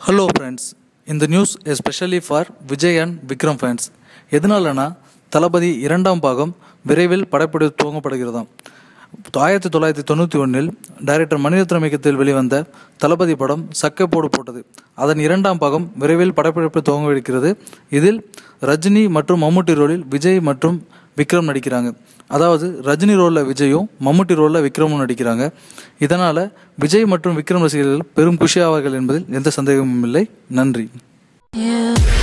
Hello friends இந்த news especially for Vijay and Vikram fans எதனாலனா தளபதி இரண்டாம் பாகம் விரைவில் படப்பிடி துவங்கப்படுகிறதாம் ஆயிரத்தி தொள்ளாயிரத்தி தொண்ணூற்றி ஒன்றில் டைரக்டர் மணிரத்னம் இயக்கத்தில் வெளிவந்த தளபதி படம் சக்கப்போடு போட்டது அதன் இரண்டாம் பாகம் விரைவில் படப்பிடிப்பு துவங்க இருக்கிறது இதில் ரஜினி மற்றும் மம்முட்டி ரோலில் விஜய் மற்றும் விக்ரம் நடிக்கிறாங்க அதாவது ரஜினி ரோலில் விஜயும் மம்முட்டி ரோலில் விக்ரமும் நடிக்கிறாங்க இதனால் விஜய் மற்றும் விக்ரம் ரசிகர்கள் பெரும் குஷியாவார்கள் என்பதில் எந்த சந்தேகமும் இல்லை நன்றி Yeah.